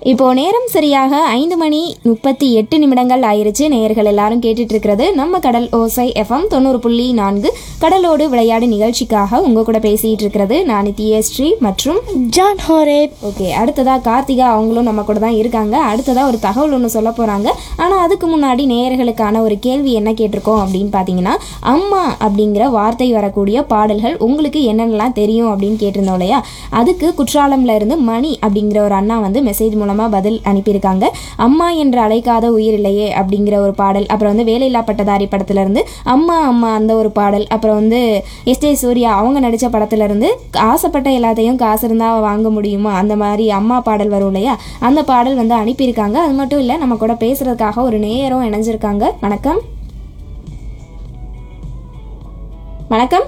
இப்போ நேரம் சரியாக ஐந்து மணி முப்பத்தி எட்டு நிமிடங்கள் ஆயிருச்சு நேயர்கள் எல்லாரும் கேட்டுட்டு இருக்கிறது நம்ம கடல் ஓசை எஃப்எம் தொண்ணூறு புள்ளி நான்கு கடலோடு விளையாடு நிகழ்ச்சிக்காக உங்க கூட பேசிட்டு இருக்கிறது நான் நித்யஸ்ரீ மற்றும் ஜான் ஹாரேப் ஓகே அடுத்ததா கார்த்திகா அவங்களும் நம்ம கூட தான் இருக்காங்க அடுத்ததா ஒரு தகவல் ஒன்று சொல்ல போறாங்க ஆனா அதுக்கு முன்னாடி நேயர்களுக்கான ஒரு கேள்வி என்ன கேட்டிருக்கோம் அப்படின்னு பார்த்தீங்கன்னா அம்மா அப்படிங்கிற வார்த்தை வரக்கூடிய பாடல்கள் உங்களுக்கு என்னென்னலாம் தெரியும் அப்படின்னு கேட்டிருந்தோம் இல்லையா அதுக்கு குற்றாலம்ல இருந்து மணி அப்படிங்கிற ஒரு அண்ணா வந்து மெசேஜ் மூலமா பதில் அனுப்பியிருக்காங்க அம்மா என்று அழைக்காத உயிர் இல்லையே அப்படிங்கிற ஒரு பாடல் அப்புறம் வந்து வேலையில்லா பட்டதாரி படத்துல இருந்து அம்மா அம்மா அந்த ஒரு பாடல் அப்புறம் வந்து எஸ் ஜே சூர்யா அவங்க நடித்த படத்துல இருந்து ஆசைப்பட்ட எல்லாத்தையும் காசு இருந்தா வாங்க முடியுமா அந்த மாதிரி அம்மா பாடல் வரும் இல்லையா அந்த பாடல் வந்து அனுப்பியிருக்காங்க அது மட்டும் இல்லை நம்ம கூட பேசுறதுக்காக ஒரு நேயரும் இணைஞ்சிருக்காங்க வணக்கம் வணக்கம்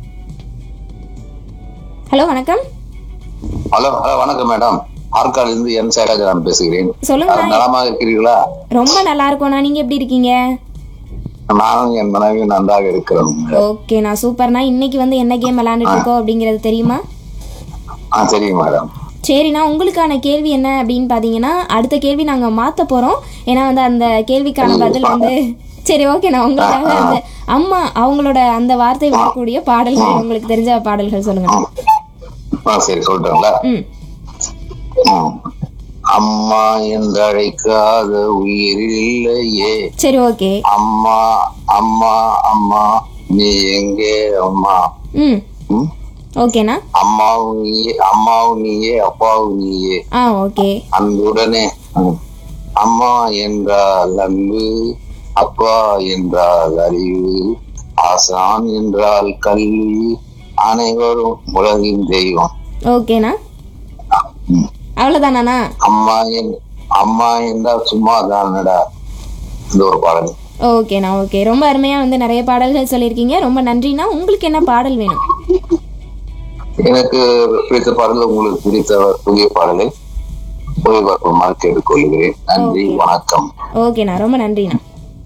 ஹலோ வணக்கம் ஹலோ ஹலோ வணக்கம் மேடம் ஆற்காடு இருந்து என் சேகாஜ் நான் பேசுகிறேன் சொல்லுங்க அஹ், நலமாக இருக்கிறீர்களா ரொம்ப நல்லா இருக்கோண்ணா நீங்க எப்படி இருக்கீங்க நானும் என் மனைவி நன்றாக இருக்கிறோம் ஓகே நான் சூப்பர்ண்ணா இன்னைக்கு வந்து என்ன கேம் விளையாண்டுட்டு இருக்கோம் அப்படிங்கிறது தெரியுமா ஆ சரிங்க மேடம் சரிண்ணா உங்களுக்கான கேள்வி என்ன அப்படின்னு பார்த்தீங்கன்னா அடுத்த கேள்வி நாங்கள் மாற்ற போகிறோம் ஏன்னா வந்து அந்த கேள்விக்கான பதில் வந்து சரி ஓகே நான் உங்களுக்காக அந்த அம்மா அவங்களோட அந்த வார்த்தை வரக்கூடிய பாடல்கள் உங்களுக்கு தெரிஞ்ச பாடல்கள் சொல்லுங்க ஆ சரி சொல்லிட்டேங்களா ம் ம். அம்மா என்று அழைக்காத உயிர் இல்லையே சரி ஓகே அம்மா அம்மா அம்மா நீ எங்கே அம்மா ம் ம்? ஓகேண்ணா அம்மாவும் நீயே அம்மாவும் நீயே அப்பாவும் நீயே ஆ ஓகே அன்புடனே ம், அம்மா என்றால் அன்பு அப்பா என்றால் அறிவு ஆசான் என்றால் கல்வி அனைவரும் உலகின் தெய்வம் ஓகேண்ணா ம். அவ்வளோதானாண்ணா அம்மா என் அம்மா என்றால் சும்மா தானடா இந்த ஒரு பாடல் ஓகேண்ணா ஓகே ரொம்ப அருமையாக வந்து நிறைய பாடல்கள் சொல்லியிருக்கீங்க ரொம்ப நன்றிண்ணா உங்களுக்கு என்ன பாடல் வேணும் எனக்கு பிடித்த பாடல் உங்களுக்கு பிடித்த புதிய பாடலை ஒளிபரப்புமாறு கேட்டுக்கொள்கிறேன் நன்றி வணக்கம் ஓகேண்ணா ரொம்ப நன்றிண்ணா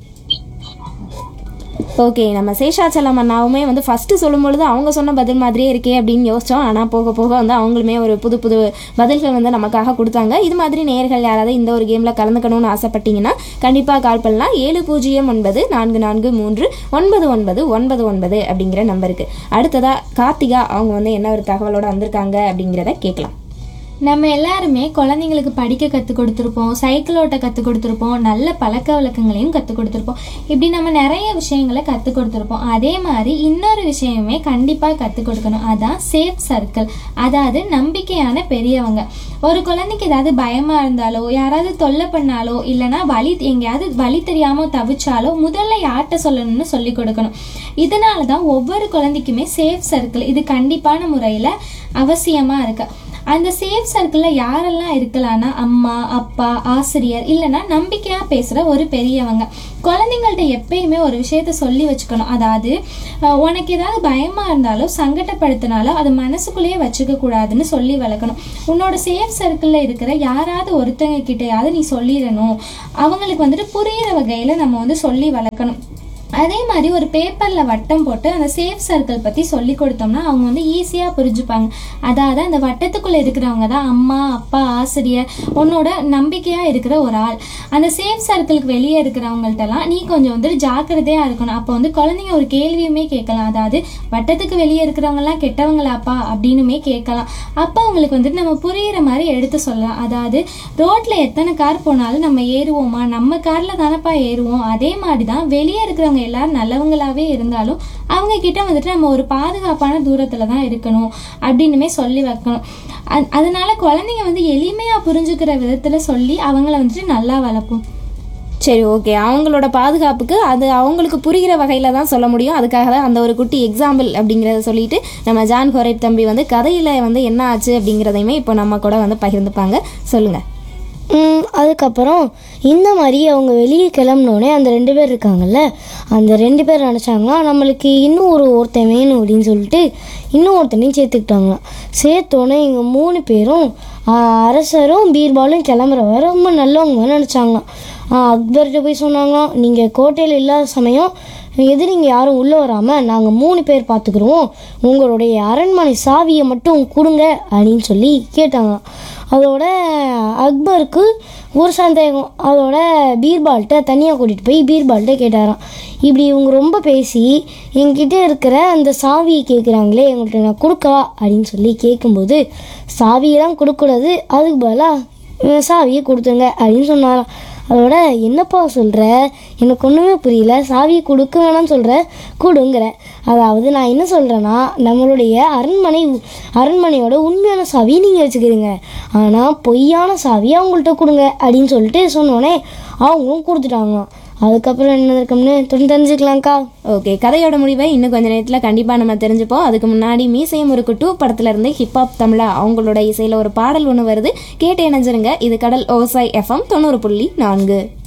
ஓகே நம்ம சேஷாச்சலம் அண்ணாவுமே வந்து ஃபஸ்ட்டு சொல்லும் பொழுது அவங்க சொன்ன பதில் மாதிரியே இருக்கே அப்படின்னு யோசிச்சோம் ஆனால் போக போக வந்து அவங்களுமே ஒரு புது புது பதில்கள் வந்து நமக்காக கொடுத்தாங்க இது மாதிரி நேயர்கள் யாராவது இந்த ஒரு கேமில் கலந்துக்கணும்னு ஆசைப்பட்டீங்கன்னா கண்டிப்பாக கால் பண்ணலாம் ஏழு பூஜ்ஜியம் ஒன்பது நான்கு நான்கு மூன்று ஒன்பது ஒன்பது ஒன்பது ஒன்பது அப்படிங்கிற நம்பருக்கு அடுத்ததாக கார்த்திகா அவங்க வந்து என்ன ஒரு தகவலோட வந்திருக்காங்க அப்படிங்கிறத கேட்கலாம் நம்ம எல்லாருமே குழந்தைங்களுக்கு படிக்க கற்றுக் கொடுத்துருப்போம் சைக்கிள் ஓட்ட கற்றுக் கொடுத்துருப்போம் நல்ல பழக்க வழக்கங்களையும் கற்றுக் கொடுத்துருப்போம் இப்படி நம்ம நிறைய விஷயங்களை கற்றுக் கொடுத்துருப்போம் அதே மாதிரி இன்னொரு விஷயமே கண்டிப்பாக கற்றுக் கொடுக்கணும் அதான் சேஃப் சர்க்கிள் அதாவது நம்பிக்கையான பெரியவங்க ஒரு குழந்தைக்கு ஏதாவது பயமாக இருந்தாலோ யாராவது தொல்லை பண்ணாலோ இல்லைன்னா வழி எங்கேயாவது வழி தெரியாமல் தவிச்சாலோ முதல்ல யார்கிட்ட சொல்லணும்னு சொல்லி கொடுக்கணும் இதனால தான் ஒவ்வொரு குழந்தைக்குமே சேஃப் சர்க்கிள் இது கண்டிப்பான முறையில் அவசியமாக இருக்கு அந்த சேஃப் சர்க்கிளில் யாரெல்லாம் இருக்கலாம்னா அம்மா அப்பா ஆசிரியர் இல்லைன்னா நம்பிக்கையாக பேசுகிற ஒரு பெரியவங்க குழந்தைங்கள்ட்ட எப்பயுமே ஒரு விஷயத்த சொல்லி வச்சுக்கணும் அதாவது அஹ், உனக்கு ஏதாவது பயமாக இருந்தாலோ சங்கடப்படுத்தினாலோ அதை மனசுக்குள்ளேயே வச்சுக்க கூடாதுன்னு சொல்லி வளர்க்கணும் உன்னோட சேஃப் சர்க்கிளில் இருக்கிற யாராவது ஒருத்தங்க கிட்டயாவது நீ சொல்லிடணும் அவங்களுக்கு வந்துட்டு புரியிற வகையில் நம்ம வந்து சொல்லி வளர்க்கணும் அதே மாதிரி ஒரு பேப்பரில் வட்டம் போட்டு அந்த சேஃப் சர்க்கிள் பற்றி சொல்லி கொடுத்தோம்னா அவங்க வந்து ஈஸியாக புரிஞ்சுப்பாங்க அதாவது அந்த வட்டத்துக்குள்ளே இருக்கிறவங்க தான் அம்மா அப்பா ஆசிரியர் உன்னோட நம்பிக்கையாக இருக்கிற ஒரு ஆள் அந்த சேஃப் சர்க்கிளுக்கு வெளியே இருக்கிறவங்கள்ட்டலாம் நீ கொஞ்சம் வந்துட்டு ஜாக்கிரதையாக இருக்கணும் அப்போ வந்து குழந்தைங்க ஒரு கேள்வியுமே கேட்கலாம் அதாவது வட்டத்துக்கு வெளியே இருக்கிறவங்கலாம் கெட்டவங்களாப்பா அப்படின்னுமே கேட்கலாம் அப்போ அவங்களுக்கு வந்துட்டு நம்ம புரியிற மாதிரி எடுத்து சொல்லலாம் அதாவது ரோட்டில் எத்தனை கார் போனாலும் நம்ம ஏறுவோமா நம்ம காரில் தானப்பா ஏறுவோம் அதே மாதிரி தான் வெளியே இருக்கிறவங்க எல்லாரும் நல்லவங்களாவே இருந்தாலும் அவங்க கிட்ட வந்துட்டு நம்ம ஒரு பாதுகாப்பான தூரத்துல தான் இருக்கணும் அப்படின்னுமே சொல்லி வைக்கணும் அ- அதனால குழந்தைங்க வந்து எளிமையா புரிஞ்சுக்கிற விதத்துல சொல்லி அவங்கள வந்துட்டு நல்லா வளர்ப்போம் சரி ஓகே அவங்களோட பாதுகாப்புக்கு அது அவங்களுக்கு புரிகிற வகையில் தான் சொல்ல முடியும் அதுக்காக தான் அந்த ஒரு குட்டி எக்ஸாம்பிள் அப்படிங்கிறத சொல்லிட்டு நம்ம ஜான் ஹொரேப் தம்பி வந்து கதையில் வந்து என்ன ஆச்சு அப்படிங்கிறதையுமே இப்போ நம்ம கூட வந்து பகிர்ந்துப்பாங்க சொல்லுங்கள் ம், அதுக்கப்புறம் இந்த மாதிரி அவங்க வெளியே கிளம்புனோடனே அந்த ரெண்டு பேர் இருக்காங்கல்ல அந்த ரெண்டு பேர் நினச்சாங்களா நம்மளுக்கு இன்னும் ஒரு ஒருத்தன் வேணும் அப்படின்னு சொல்லிட்டு இன்னும் ஒருத்தனையும் சேர்த்துக்கிட்டாங்களாம் சேர்த்தோன்னே இவங்க மூணு பேரும் ஆ, அரசரும் பீர்பாலும் கிளம்புற வரை ரொம்ப நல்லவங்க நினச்சாங்களாம் அக்பர்கிட்ட போய் சொன்னாங்களாம் நீங்கள் கோட்டையில் இல்லாத சமயம் எதிரிங்க யாரும் உள்ளே வராமல் நாங்கள் மூணு பேர் பார்த்துக்குருவோம் உங்களுடைய அரண்மனை சாவியை மட்டும் கொடுங்க அப்படின்னு சொல்லி கேட்டாங்களாம் அதோட அக்பருக்கு ஒரு சந்தேகம் அதோட பீர்பால்கிட்ட தனியாக கூட்டிகிட்டு போய் பீர்பால்கிட்ட கேட்டாராம் இப்படி இவங்க ரொம்ப பேசி என்கிட்ட இருக்கிற அந்த சாவியை கேட்குறாங்களே எங்கள்கிட்ட நான் கொடுக்கவா அப்படின்னு சொல்லி கேட்கும்போது சாவியெல்லாம் கொடுக்கூடாது அதுக்கு பதிலாக சாவியை கொடுத்துங்க அப்படின்னு சொன்னாராம் அதோட என்னப்பா சொல்கிற எனக்கு ஒன்றுமே புரியல சாவியை கொடுக்க வேணாம்னு சொல்கிற கொடுங்கிற அதாவது நான் என்ன சொல்கிறேன்னா நம்மளுடைய அரண்மனை அரண்மனையோட உண்மையான சாவியை நீங்கள் வச்சுக்கிறீங்க ஆனால் பொய்யான சாவியை அவங்கள்ட்ட கொடுங்க அப்படின்னு சொல்லிட்டு சொன்னோடனே அவங்களும் கொடுத்துட்டாங்களாம் அதுக்கப்புறம் என்ன இருக்கும்னு தொடர்ந்து தெரிஞ்சுக்கலாம்க்கா ஓகே கதையோட முடிவை இன்னும் கொஞ்ச நேரத்தில் கண்டிப்பாக நம்ம தெரிஞ்சுப்போம் அதுக்கு முன்னாடி மீசையம் ஒரு டூ படத்துல இருந்து ஹிப்ஹாப் தமிழா அவங்களோட இசையில் ஒரு பாடல் ஒன்று வருது கேட்டு இணைஞ்சிருங்க இது கடல் ஓசை எஃப்எம் தொண்ணூறு புள்ளி நான்கு